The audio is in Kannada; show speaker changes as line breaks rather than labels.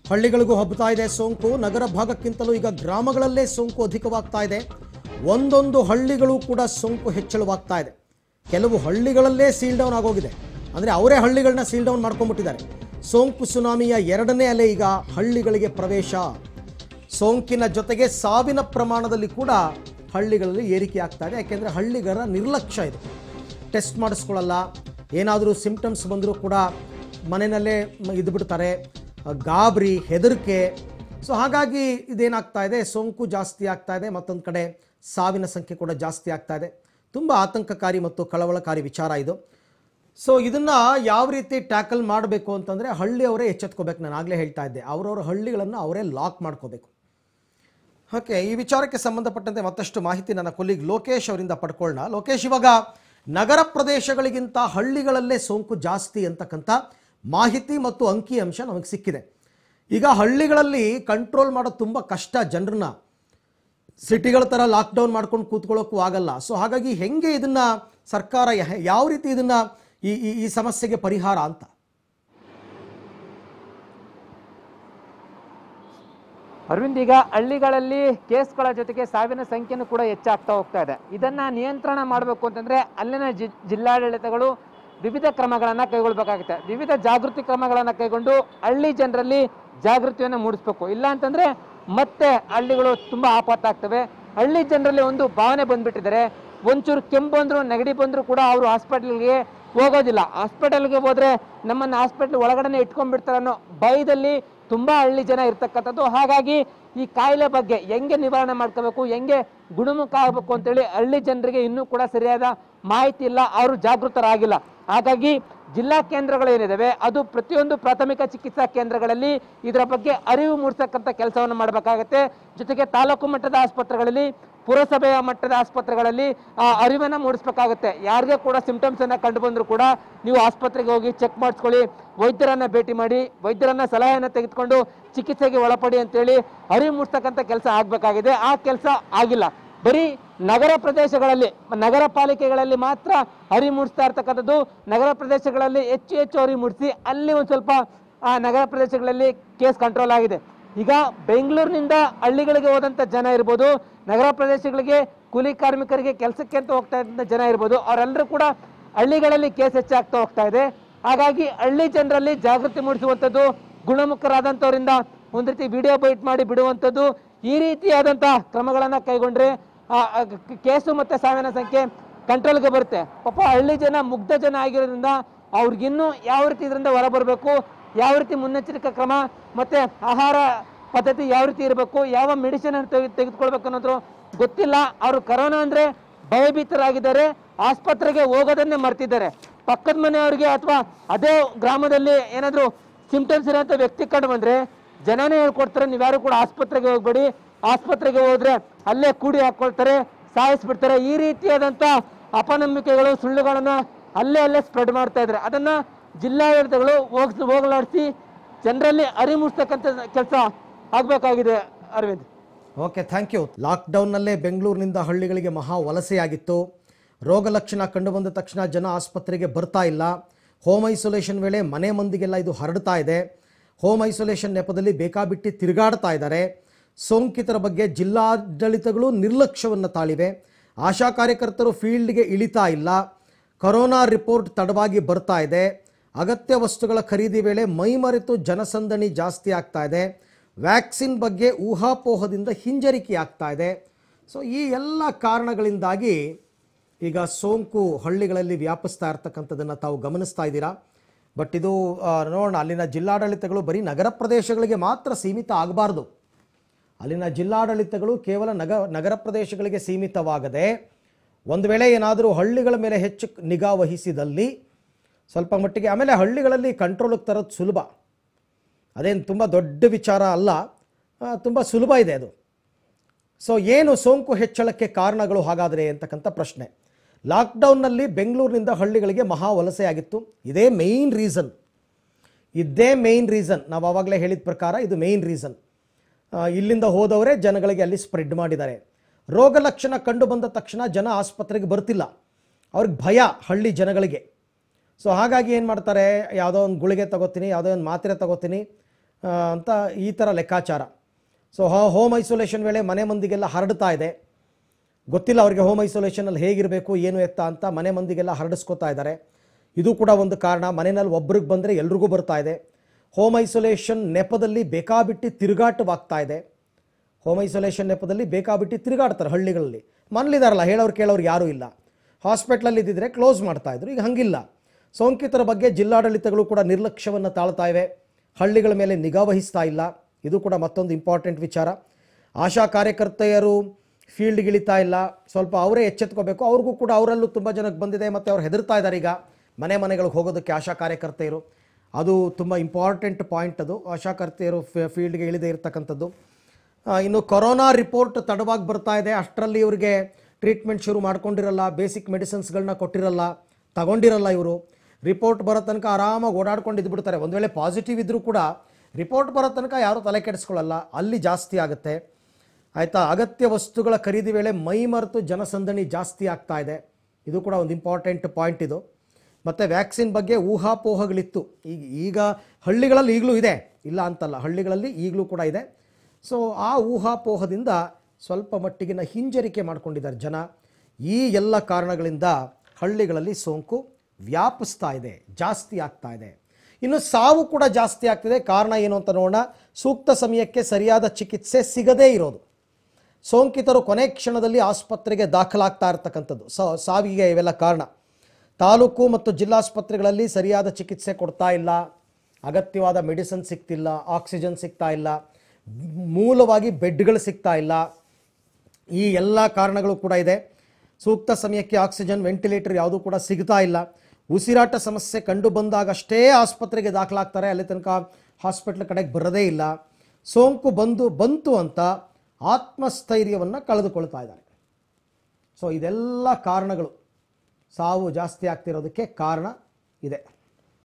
ಹಳ್ಳಿಗಳಿಗೂ ಹಬ್ಬುತ್ತಾ ಇದೆ ಸೋಂಕು ನಗರ ಭಾಗಕ್ಕಿಂತಲೂ ಈಗ ಗ್ರಾಮಗಳಲ್ಲೇ ಸೋಂಕು ಅಧಿಕವಾಗ್ತಾ ಇದೆ ಒಂದೊಂದು ಹಳ್ಳಿಗಳು ಕೂಡ ಸೋಂಕು ಹೆಚ್ಚಳವಾಗ್ತಾ ಇದೆ ಕೆಲವು ಹಳ್ಳಿಗಳಲ್ಲೇ ಸೀಲ್ ಡೌನ್ ಆಗೋಗಿದೆ ಅಂದರೆ ಅವರೇ ಹಳ್ಳಿಗಳನ್ನ ಸೀಲ್ ಡೌನ್ ಮಾಡ್ಕೊಂಡ್ಬಿಟ್ಟಿದ್ದಾರೆ ಸೋಂಕು ಸುನಾಮಿಯ ಎರಡನೇ ಅಲೆ ಈಗ ಹಳ್ಳಿಗಳಿಗೆ ಪ್ರವೇಶ ಸೋಂಕಿನ ಜೊತೆಗೆ ಸಾವಿನ ಪ್ರಮಾಣದಲ್ಲಿ ಕೂಡ ಹಳ್ಳಿಗಳಲ್ಲಿ ಏರಿಕೆ ಆಗ್ತಾ ಇದೆ ಯಾಕೆಂದರೆ ಹಳ್ಳಿಗರ ನಿರ್ಲಕ್ಷ್ಯ ಇದೆ ಟೆಸ್ಟ್ ಮಾಡಿಸ್ಕೊಳ್ಳಲ್ಲ ಏನಾದರೂ ಸಿಂಪ್ಟಮ್ಸ್ ಬಂದರೂ ಕೂಡ ಮನೆಯಲ್ಲೇ ಮ- ಇದ್ಬಿಡ್ತಾರೆ ಆ, ಗಾಬರಿ ಹೆದರಿಕೆ ಸೊ ಹಾಗಾಗಿ ಇದೇನಾಗ್ತಾ ಇದೆ ಸೋಂಕು ಜಾಸ್ತಿ ಆಗ್ತಾ ಇದೆ ಮತ್ತೊಂದು ಕಡೆ ಸಾವಿನ ಸಂಖ್ಯೆ ಕೂಡ ಜಾಸ್ತಿ ಆಗ್ತಾ ಇದೆ ತುಂಬ ಆತಂಕಕಾರಿ ಮತ್ತು ಕಳವಳಕಾರಿ ವಿಚಾರ ಇದು ಸೊ ಇದನ್ನು ಯಾವ ರೀತಿ ಟ್ಯಾಕಲ್ ಮಾಡಬೇಕು ಅಂತಂದರೆ ಹಳ್ಳಿಯವರೇ ಎಚ್ಚೆತ್ಕೋಬೇಕು ನಾನು ಆಗಲೇ ಹೇಳ್ತಾ ಇದ್ದೆ ಅವರವರ ಹಳ್ಳಿಗಳನ್ನು ಅವರೇ ಲಾಕ್ ಮಾಡ್ಕೋಬೇಕು ಓಕೆ ಈ ವಿಚಾರಕ್ಕೆ ಸಂಬಂಧಪಟ್ಟಂತೆ ಮತ್ತಷ್ಟು ಮಾಹಿತಿ ನನ್ನ ಕೊಲ್ಲಿಗ್ ಲೋಕೇಶ್ ಅವರಿಂದ ಪಡ್ಕೊಳ್ಳೋಣ ಲೋಕೇಶ್ ಇವಾಗ ನಗರ ಪ್ರದೇಶಗಳಿಗಿಂತ ಹಳ್ಳಿಗಳಲ್ಲೇ ಸೋಂಕು ಜಾಸ್ತಿ ಅಂತಕ್ಕಂಥ ಮಾಹಿತಿ ಮತ್ತು ಅಂಕಿಅಂಶ ನಮಗೆ ಸಿಕ್ಕಿದೆ ಈಗ ಹಳ್ಳಿಗಳಲ್ಲಿ ಕಂಟ್ರೋಲ್ ಮಾಡೋದು ತುಂಬ ಕಷ್ಟ ಜನರನ್ನ ಸಿಟಿಗಳ ಥರ ಲಾಕ್ಡೌನ್ ಮಾಡ್ಕೊಂಡು ಕೂತ್ಕೊಳ್ಳೋಕ್ಕೂ ಆಗಲ್ಲ ಸೊ ಹಾಗಾಗಿ ಹೆಂಗೆ ಇದನ್ನ ಸರ್ಕಾರ ಯ- ಯಾವ ರೀತಿ ಇದನ್ನ ಈ ಈ- ಈ ಸಮಸ್ಯೆಗೆ ಪರಿಹಾರ ಅಂತ
ಅರವಿಂದ್ ಈಗ ಹಳ್ಳಿಗಳಲ್ಲಿ ಕೇಸ್ಗಳ ಜೊತೆಗೆ ಸಾವಿನ ಸಂಖ್ಯೆನೂ ಕೂಡ ಹೆಚ್ಚಾಗ್ತಾ ಹೋಗ್ತಾ ಇದೆ ಇದನ್ನ ನಿಯಂತ್ರಣ ಮಾಡಬೇಕು ಅಂತಂದ್ರೆ ಅಲ್ಲಿನ ಜಿ- ಜಿಲ್ಲಾಡಳಿತಗಳು ವಿವಿಧ ಕ್ರಮಗಳನ್ನ ಕೈಗೊಳ್ಬೇಕಾಗುತ್ತೆ ವಿವಿಧ ಜಾಗೃತಿ ಕ್ರಮಗಳನ್ನ ಕೈಗೊಂಡು ಹಳ್ಳಿ ಜನರಲ್ಲಿ ಜಾಗೃತಿಯನ್ನು ಮೂಡಿಸ್ಬೇಕು ಇಲ್ಲ ಅಂತಂದ್ರೆ ಮತ್ತೆ ಹಳ್ಳಿಗಳು ತುಂಬಾ ಆಪಾತ ಆಗ್ತವೆ ಹಳ್ಳಿ ಜನರಲ್ಲಿ ಒಂದು ಭಾವನೆ ಬಂದ್ಬಿಟ್ಟಿದ್ದಾರೆ ಒಂಚೂರು ಕೆಮ್ಮು ಬಂದ್ರು ನೆಗಡಿ ಬಂದ್ರು ಕೂಡ ಅವರು ಹಾಸ್ಪಿಟಲ್ಗೆ ಹೋಗೋದಿಲ್ಲ ಹಾಸ್ಪಿಟಲ್ಗೆ ಹೋದ್ರೆ ನಮ್ಮನ್ನ ಹಾಸ್ಪಿಟಲ್ ಒಳಗಡೆನೆ ಇಟ್ಕೊಂಡ್ಬಿಡ್ತಾರೆ ಅನ್ನೋ ಭಯದಲ್ಲಿ ತುಂಬಾ ಹಳ್ಳಿ ಜನ ಇರ್ತಕ್ಕಂಥದ್ದು ಹಾಗಾಗಿ ಈ ಕಾಯಿಲೆ ಬಗ್ಗೆ ಹೆಂಗೆ ನಿವಾರಣೆ ಮಾಡ್ಕೋಬೇಕು ಹೆಂಗೆ ಗುಣಮುಖ ಆಗಬೇಕು ಅಂತೇಳಿ ಹಳ್ಳಿ ಜನರಿಗೆ ಇನ್ನೂ ಕೂಡ ಸರಿಯಾದ ಮಾಹಿತಿ ಇಲ್ಲ ಅವರು ಜಾಗೃತರಾಗಿಲ್ಲ ಹಾಗಾಗಿ ಜಿಲ್ಲಾ ಕೇಂದ್ರಗಳು ಏನಿದಾವೆ ಅದು ಪ್ರತಿಯೊಂದು ಪ್ರಾಥಮಿಕ ಚಿಕಿತ್ಸಾ ಕೇಂದ್ರಗಳಲ್ಲಿ ಇದರ ಬಗ್ಗೆ ಅರಿವು ಮೂಡಿಸಕ್ಕಂಥ ಕೆಲಸವನ್ನು ಮಾಡಬೇಕಾಗತ್ತೆ ಜೊತೆಗೆ ತಾಲೂಕು ಮಟ್ಟದ ಆಸ್ಪತ್ರೆಗಳಲ್ಲಿ ಪುರಸಭೆಯ ಮಟ್ಟದ ಆಸ್ಪತ್ರೆಗಳಲ್ಲಿ ಆ ಅರಿವನ್ನ ಮೂಡಿಸ್ಬೇಕಾಗುತ್ತೆ ಯಾರಿಗೆ ಕೂಡ ಸಿಂಪ್ಟಮ್ಸ್ ಅನ್ನ ಕಂಡು ಬಂದ್ರು ಕೂಡ ನೀವು ಆಸ್ಪತ್ರೆಗೆ ಹೋಗಿ ಚೆಕ್ ಮಾಡಿಸ್ಕೊಳ್ಳಿ ವೈದ್ಯರನ್ನ ಭೇಟಿ ಮಾಡಿ ವೈದ್ಯರನ್ನ ಸಲಹೆಯನ್ನ ತೆಗೆದುಕೊಂಡು ಚಿಕಿತ್ಸೆಗೆ ಒಳಪಡಿ ಅಂತೇಳಿ ಅರಿವು ಮೂಡಿಸ್ತಕ್ಕಂಥ ಕೆಲಸ ಆಗ್ಬೇಕಾಗಿದೆ ಆ ಕೆಲಸ ಆಗಿಲ್ಲ ಬರೀ ನಗರ ಪ್ರದೇಶಗಳಲ್ಲಿ ನಗರ ಪಾಲಿಕೆಗಳಲ್ಲಿ ಮಾತ್ರ ಅರಿವು ಮೂಡಿಸ್ತಾ ಇರ್ತಕ್ಕಂಥದ್ದು ನಗರ ಪ್ರದೇಶಗಳಲ್ಲಿ ಹೆಚ್ಚು ಹೆಚ್ಚು ಅರಿವು ಮೂಡಿಸಿ ಅಲ್ಲಿ ಒಂದು ಸ್ವಲ್ಪ ಆ ನಗರ ಪ್ರದೇಶಗಳಲ್ಲಿ ಕೇಸ್ ಕಂಟ್ರೋಲ್ ಆಗಿದೆ ಈಗ ಬೆಂಗಳೂರಿನಿಂದ ಹಳ್ಳಿಗಳಿಗೆ ಹೋದಂತ ಜನ ಇರ್ಬೋದು ನಗರ ಪ್ರದೇಶಗಳಿಗೆ ಕೂಲಿ ಕಾರ್ಮಿಕರಿಗೆ ಕೆಲಸಕ್ಕೆ ಅಂತ ಹೋಗ್ತಾ ಇದ್ದಂಥ ಜನ ಇರ್ಬೋದು ಅವರೆಲ್ಲರೂ ಕೂಡ ಹಳ್ಳಿಗಳಲ್ಲಿ ಕೇಸ್ ಹೆಚ್ಚಾಗ್ತಾ ಹೋಗ್ತಾ ಇದೆ ಹಾಗಾಗಿ ಹಳ್ಳಿ ಜನರಲ್ಲಿ ಜಾಗೃತಿ ಮೂಡಿಸುವಂಥದ್ದು ಗುಣಮುಖರಾದಂಥವರಿಂದ ಒಂದು ರೀತಿ ವಿಡಿಯೋ ಬೈಟ್ ಮಾಡಿ ಬಿಡುವಂಥದ್ದು ಈ ರೀತಿಯಾದಂಥ ಕ್ರಮಗಳನ್ನ ಕೈಗೊಂಡ್ರೆ ಆ, ಆ, ಕ- ಕೇಸು ಮತ್ತೆ ಸಾವಿನ ಸಂಖ್ಯೆ ಕಂಟ್ರೋಲ್ಗೆ ಬರುತ್ತೆ ಪಾಪ ಹಳ್ಳಿ ಜನ ಮುಗ್ಧ ಜನ ಆಗಿರೋದ್ರಿಂದ ಅವ್ರಿಗಿನ್ನೂ ಯಾವ ರೀತಿ ಇದರಿಂದ ಹೊರಬರಬೇಕು ಯಾವ ರೀತಿ ಮುನ್ನೆಚ್ಚರಿಕಾ ಕ್ರಮ ಮತ್ತೆ ಆಹಾರ ಪದ್ಧತಿ ಯಾವ ರೀತಿ ಇರಬೇಕು ಯಾವ ಮೆಡಿಸಿನ್ ಅನ್ನು ತೆಗೆ ತೆಗೆದುಕೊಳ್ಬೇಕು ಅನ್ನೋದು ಗೊತ್ತಿಲ್ಲ ಅವರು ಕರೋನಾ ಅಂದ್ರೆ ಭಯಭೀತರಾಗಿದ್ದಾರೆ ಆಸ್ಪತ್ರೆಗೆ ಹೋಗೋದನ್ನೇ ಮರ್ತಿದ್ದಾರೆ ಪಕ್ಕದ ಮನೆಯವರಿಗೆ ಅಥವಾ ಅದೇ ಗ್ರಾಮದಲ್ಲಿ ಏನಾದ್ರು ಸಿಂಪ್ಟಮ್ಸ್ ಇರೋಂಥ ವ್ಯಕ್ತಿ ಕಂಡು ಬಂದ್ರೆ ಜನನೇ ಹೇಳ್ಕೊಡ್ತಾರೆ ನೀವ್ಯಾರು ಕೂಡ ಆಸ್ಪತ್ರೆಗೆ ಹೋಗ್ಬೇಡಿ ಆಸ್ಪತ್ರೆಗೆ ಹೋದ್ರೆ ಅಲ್ಲೇ ಕೂಡಿ ಹಾಕೊಳ್ತಾರೆ ಸಾಯಿಸ್ಬಿಡ್ತಾರೆ ಈ ರೀತಿಯಾದಂತ ಅಪನಂಬಿಕೆಗಳು ಸುಳ್ಳುಗಳನ್ನ ಅಲ್ಲೇ ಅಲ್ಲೇ ಸ್ಪ್ರೆಡ್ ಮಾಡ್ತಾ ಇದ್ದಾರೆ ಅದನ್ನ ಜಿಲ್ಲಾಡಳಿತಗಳು ಹೋಗ್ಸ್ ಹೋಗಲಾಡಿಸಿ ಜನರಲ್ಲಿ ಅರಿವು ಮೂಡಿಸ್ತಕ್ಕಂಥ ಕೆಲಸ ಆಗ್ಬೇಕಾಗಿದೆ ಅರವಿಂದ್
ಓಕೆ ಥ್ಯಾಂಕ್ ಯು ಲಾಕ್ಡೌನ್ನಲ್ಲೇ ಬೆಂಗಳೂರಿನಿಂದ ಹಳ್ಳಿಗಳಿಗೆ ಮಹಾ ವಲಸೆಯಾಗಿತ್ತು ರೋಗ ಲಕ್ಷಣ ಕಂಡುಬಂದ ತಕ್ಷಣ ಜನ ಆಸ್ಪತ್ರೆಗೆ ಬರ್ತಾ ಇಲ್ಲ ಹೋಮ್ ಐಸೋಲೇಷನ್ ವೇಳೆ ಮನೆ ಮಂದಿಗೆಲ್ಲ ಇದು ಹರಡ್ತಾ ಇದೆ ಹೋಮ್ ಐಸೋಲೇಷನ್ ನೆಪದಲ್ಲಿ ಬೇಕಾಬಿಟ್ಟಿ ತಿರುಗಾಡ್ತಾ ಇದ್ದಾರೆ ಸೋಂಕಿತರ ಬಗ್ಗೆ ಜಿಲ್ಲಾಡಳಿತಗಳು ನಿರ್ಲಕ್ಷ್ಯವನ್ನು ತಾಳಿವೆ ಆಶಾ ಕಾರ್ಯಕರ್ತರು ಫೀಲ್ಡ್ಗೆ ಇಳಿತಾ ಇಲ್ಲ ಕೊರೋನಾ ರಿಪೋರ್ಟ್ ತಡವಾಗಿ ಬರ್ತಾ ಇದೆ ಅಗತ್ಯ ವಸ್ತುಗಳ ಖರೀದಿ ವೇಳೆ ಮೈಮರೆತು ಜನಸಂದಣಿ ಜಾಸ್ತಿ ಆಗ್ತಾ ಇದೆ ವ್ಯಾಕ್ಸಿನ್ ಬಗ್ಗೆ ಊಹಾಪೋಹದಿಂದ ಹಿಂಜರಿಕೆ ಆಗ್ತಾ ಇದೆ ಸೊ ಈ ಎಲ್ಲ ಕಾರಣಗಳಿಂದಾಗಿ ಈಗ ಸೋಂಕು ಹಳ್ಳಿಗಳಲ್ಲಿ ವ್ಯಾಪಿಸ್ತಾ ಇರ್ತಕ್ಕಂಥದ್ದನ್ನು ತಾವು ಗಮನಿಸ್ತಾ ಇದ್ದೀರಾ ಬಟ್ ಇದು ಆ, ನೋಡೋಣ ಅಲ್ಲಿನ ಜಿಲ್ಲಾಡಳಿತಗಳು ಬರೀ ನಗರ ಪ್ರದೇಶಗಳಿಗೆ ಮಾತ್ರ ಸೀಮಿತ ಆಗಬಾರ್ದು ಅಲ್ಲಿನ ಜಿಲ್ಲಾಡಳಿತಗಳು ಕೇವಲ ನಗ ನಗರ ಪ್ರದೇಶಗಳಿಗೆ ಸೀಮಿತವಾಗದೆ ಒಂದು ವೇಳೆ ಏನಾದರೂ ಹಳ್ಳಿಗಳ ಮೇಲೆ ಹೆಚ್ಚು ನಿಗಾ ವಹಿಸಿದಲ್ಲಿ ಸ್ವಲ್ಪ ಮಟ್ಟಿಗೆ ಆಮೇಲೆ ಹಳ್ಳಿಗಳಲ್ಲಿ ಕಂಟ್ರೋಲಿಗೆ ತರೋದು ಸುಲಭ ಅದೇನು ತುಂಬ ದೊಡ್ಡ ವಿಚಾರ ಅಲ್ಲ ತುಂಬ ಸುಲಭ ಇದೆ ಅದು ಸೊ ಏನು ಸೋಂಕು ಹೆಚ್ಚಳಕ್ಕೆ ಕಾರಣಗಳು ಹಾಗಾದರೆ ಅಂತಕ್ಕಂಥ ಪ್ರಶ್ನೆ ಲಾಕ್ಡೌನ್ನಲ್ಲಿ ಬೆಂಗಳೂರಿನಿಂದ ಹಳ್ಳಿಗಳಿಗೆ ಮಹಾ ವಲಸೆಯಾಗಿತ್ತು ಇದೇ ಮೇಯ್ನ್ ರೀಸನ್ ಇದೇ ಮೇಯ್ನ್ ರೀಸನ್ ನಾವು ಆವಾಗಲೇ ಹೇಳಿದ ಪ್ರಕಾರ ಇದು ಮೇಯ್ನ್ ರೀಸನ್ ಇಲ್ಲಿಂದ ಹೋದವರೇ ಜನಗಳಿಗೆ ಅಲ್ಲಿ ಸ್ಪ್ರೆಡ್ ಮಾಡಿದ್ದಾರೆ ರೋಗ ಲಕ್ಷಣ ಕಂಡು ಬಂದ ತಕ್ಷಣ ಜನ ಆಸ್ಪತ್ರೆಗೆ ಬರ್ತಿಲ್ಲ ಅವ್ರಿಗೆ ಭಯ ಹಳ್ಳಿ ಜನಗಳಿಗೆ ಸೊ ಹಾಗಾಗಿ ಏನು ಮಾಡ್ತಾರೆ ಯಾವುದೋ ಒಂದು ಗುಳಿಗೆ ತಗೋತೀನಿ ಯಾವುದೋ ಒಂದು ಮಾತ್ರೆ ತಗೋತೀನಿ ಆ, ಅಂತ ಈ ಥರ ಲೆಕ್ಕಾಚಾರ ಸೊ ಹೋಮ್ ಐಸೋಲೇಷನ್ ವೇಳೆ ಮನೆ ಮಂದಿಗೆಲ್ಲ ಹರಡ್ತಾ ಇದೆ ಗೊತ್ತಿಲ್ಲ ಅವರಿಗೆ ಹೋಮ್ ಐಸೋಲೇಷನಲ್ಲಿ ಹೇಗಿರಬೇಕು ಏನು ಎತ್ತ ಅಂತ ಮನೆ ಮಂದಿಗೆಲ್ಲ ಹರಡಿಸ್ಕೋತಾ ಇದ್ದಾರೆ ಇದು ಕೂಡ ಒಂದು ಕಾರಣ ಮನೆಯಲ್ಲಿ ಒಬ್ರಿಗೆ ಬಂದರೆ ಎಲ್ರಿಗೂ ಬರ್ತಾ ಇದೆ ಹೋಮ್ ಐಸೋಲೇಷನ್ ನೆಪದಲ್ಲಿ ಬೇಕಾಬಿಟ್ಟು ತಿರುಗಾಟವಾಗ್ತಾ ಇದೆ ಹೋಮ್ ಐಸೋಲೇಷನ್ ನೆಪದಲ್ಲಿ ಬೇಕಾಬಿಟ್ಟು ತಿರುಗಾಡ್ತಾರೆ ಹಳ್ಳಿಗಳಲ್ಲಿ ಮನೇಲಿದಾರಲ್ಲ ಹೇಳೋರು ಕೇಳೋರು ಯಾರೂ ಇಲ್ಲ ಹಾಸ್ಪಿಟ್ಲಲ್ಲಿ ಇದ್ದಿದ್ರೆ ಕ್ಲೋಸ್ ಮಾಡ್ತಾ ಇದ್ರು ಈಗ ಹಂಗಿಲ್ಲ ಸೋಂಕಿತರ ಬಗ್ಗೆ ಜಿಲ್ಲಾಡಳಿತಗಳು ಕೂಡ ನಿರ್ಲಕ್ಷ್ಯವನ್ನು ತಾಳ್ತಾ ಇವೆ ಹಳ್ಳಿಗಳ ಮೇಲೆ ನಿಗಾ ವಹಿಸ್ತಾ ಇಲ್ಲ ಇದು ಕೂಡ ಮತ್ತೊಂದು ಇಂಪಾರ್ಟೆಂಟ್ ವಿಚಾರ ಆಶಾ ಕಾರ್ಯಕರ್ತೆಯರು ಫೀಲ್ಡ್ಗೆ ಇಳಿತಾ ಇಲ್ಲ ಸ್ವಲ್ಪ ಅವರೇ ಎಚ್ಚೆತ್ಕೋಬೇಕು ಅವ್ರಿಗೂ ಕೂಡ ಅವರಲ್ಲೂ ತುಂಬ ಜನಕ್ಕೆ ಬಂದಿದೆ ಮತ್ತು ಅವ್ರು ಹೆದರ್ತಾ ಇದ್ದಾರೆ ಈಗ ಮನೆ ಮನೆಗಳಿಗೆ ಹೋಗೋದಕ್ಕೆ ಆಶಾ ಕಾರ್ಯಕರ್ತೆಯರು ಅದು ತುಂಬ ಇಂಪಾರ್ಟೆಂಟ್ ಪಾಯಿಂಟ್ ಅದು ಆಶಾ ಕಾರ್ಯಕರ್ತೆಯರು ಫೀಲ್ಡ್ಗೆ ಇಳಿದೇ ಇರತಕ್ಕಂಥದ್ದು ಆ, ಇನ್ನು ಕೊರೋನಾ ರಿಪೋರ್ಟ್ ತಡವಾಗಿ ಬರ್ತಾ ಇದೆ ಅಷ್ಟರಲ್ಲಿ ಇವರಿಗೆ ಟ್ರೀಟ್ಮೆಂಟ್ ಶುರು ಮಾಡ್ಕೊಂಡಿರಲ್ಲ ಬೇಸಿಕ್ ಮೆಡಿಸಿನ್ಸ್ಗಳನ್ನ ಕೊಟ್ಟಿರಲ್ಲ ತಗೊಂಡಿರಲ್ಲ ಇವರು ರಿಪೋರ್ಟ್ ಬರೋ ತನಕ ಆರಾಮಾಗಿ ಓಡಾಡ್ಕೊಂಡು ಇದ್ಬಿಡ್ತಾರೆ ಒಂದು ವೇಳೆ ಪಾಸಿಟಿವ್ ಇದ್ದರೂ ಕೂಡ ರಿಪೋರ್ಟ್ ಬರೋ ತನಕ ಯಾರೂ ತಲೆ ಕೆಡಿಸ್ಕೊಳ್ಳಲ್ಲ ಅಲ್ಲಿ ಜಾಸ್ತಿ ಆಗುತ್ತೆ ಆಯಿತಾ ಅಗತ್ಯ ವಸ್ತುಗಳ ಖರೀದಿ ವೇಳೆ ಮೈ ಮರೆತು ಜನಸಂದಣಿ ಜಾಸ್ತಿ ಆಗ್ತಾ ಇದೆ ಇದು ಕೂಡ ಒಂದು ಇಂಪಾರ್ಟೆಂಟ್ ಪಾಯಿಂಟ್ ಇದು ಮತ್ತು ವ್ಯಾಕ್ಸಿನ್ ಬಗ್ಗೆ ಊಹಾಪೋಹಗಳಿತ್ತು ಈಗ ಈಗ ಹಳ್ಳಿಗಳಲ್ಲಿ ಈಗಲೂ ಇದೆ ಇಲ್ಲ ಅಂತಲ್ಲ ಹಳ್ಳಿಗಳಲ್ಲಿ ಈಗಲೂ ಕೂಡ ಇದೆ ಸೊ ಆ ಊಹಾಪೋಹದಿಂದ ಸ್ವಲ್ಪ ಮಟ್ಟಿಗಿನ ಹಿಂಜರಿಕೆ ಮಾಡ್ಕೊಂಡಿದ್ದಾರೆ ಜನ ಈ ಎಲ್ಲ ಕಾರಣಗಳಿಂದ ಹಳ್ಳಿಗಳಲ್ಲಿ ಸೋಂಕು ವ್ಯಾಪಿಸ್ತಾ ಇದೆ ಜಾಸ್ತಿ ಆಗ್ತಾ ಇದೆ ಇನ್ನು ಸಾವು ಕೂಡ ಜಾಸ್ತಿ ಆಗ್ತಿದೆ ಕಾರಣ ಏನು ಅಂತ ನೋಡೋಣ ಸೂಕ್ತ ಸಮಯಕ್ಕೆ ಸರಿಯಾದ ಚಿಕಿತ್ಸೆ ಸಿಗದೇ ಇರೋದು ಸೋಂಕಿತರು ಕೊನೆ ಕ್ಷಣದಲ್ಲಿ ಆಸ್ಪತ್ರೆಗೆ ದಾಖಲಾಗ್ತಾ ಇರ್ತಕ್ಕಂಥದ್ದು ಸ ಸಾವಿಗೆ ಇವೆಲ್ಲ ಕಾರಣ ತಾಲೂಕು ಮತ್ತು ಜಿಲ್ಲಾಸ್ಪತ್ರೆಗಳಲ್ಲಿ ಸರಿಯಾದ ಚಿಕಿತ್ಸೆ ಕೊಡ್ತಾ ಇಲ್ಲ ಅಗತ್ಯವಾದ ಮೆಡಿಸಿನ್ ಸಿಗ್ತಿಲ್ಲ ಆಕ್ಸಿಜನ್ ಸಿಗ್ತಾ ಇಲ್ಲ ಮೂಲವಾಗಿ ಬೆಡ್ಗಳು ಸಿಗ್ತಾ ಇಲ್ಲ ಈ ಎಲ್ಲ ಕಾರಣಗಳು ಕೂಡ ಇದೆ ಸೂಕ್ತ ಸಮಯಕ್ಕೆ ಆಕ್ಸಿಜನ್ ವೆಂಟಿಲೇಟರ್ ಯಾವುದೂ ಕೂಡ ಸಿಗ್ತಾ ಇಲ್ಲ ಉಸಿರಾಟ ಸಮಸ್ಯೆ ಕಂಡು ಬಂದಾಗಷ್ಟೇ ಆಸ್ಪತ್ರೆಗೆ ದಾಖಲಾಗ್ತಾರೆ ಅಲ್ಲಿ ತನಕ ಹಾಸ್ಪಿಟ್ಲ್ ಕಡೆಗೆ ಬರೋದೇ ಇಲ್ಲ ಸೋಂಕು ಬಂದು ಬಂತು ಅಂತ ಆತ್ಮಸ್ಥೈರ್ಯವನ್ನು ಕಳೆದುಕೊಳ್ತಾ ಇದ್ದಾರೆ ಸೊ ಇದೆಲ್ಲ ಕಾರಣಗಳು ಸಾವು ಜಾಸ್ತಿ ಆಗ್ತಿರೋದಕ್ಕೆ ಕಾರಣ ಇದೆ